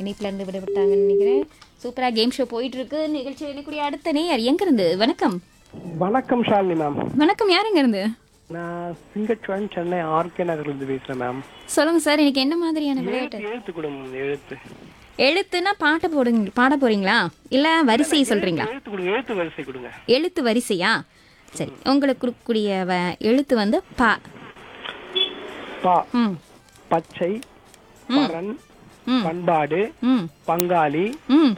இணைப்புல இருந்து விடுபட்டாங்கன்னு நினைக்கிறேன் சூப்பரா கேம் ஷோ போயிட்டு இருக்கு நிகழ்ச்சி இணைக்கூடிய அடுத்த நேயர் எங்க இருந்து வணக்கம் வணக்கம் ஷாலினி மேம் வணக்கம் யார் எங்க இருந்து நான் சிங்கச்சுவன் சென்னை ஆர்கே நகர்லேருந்து பேசுகிறேன் மேம் சொல்லுங்க சார் இன்னைக்கு என்ன மாதிரியான விளையாட்டு எழுத்து எழுத்து கொடுங்க எழுத்து எழுத்துனா பாட்டு போடுங்க பாட போறீங்களா இல்ல வரிசையை சொல்றீங்களா எழுத்து கொடுங்க எழுத்து வரிசை கொடுங்க எழுத்து வரிசையா சரி உங்களுக்கு கொடுக்கக்கூடிய வ- எழுத்து வந்து பா பா ம் பச்சை பரன் ம். பண்பாடு ம் பங்காளி ம்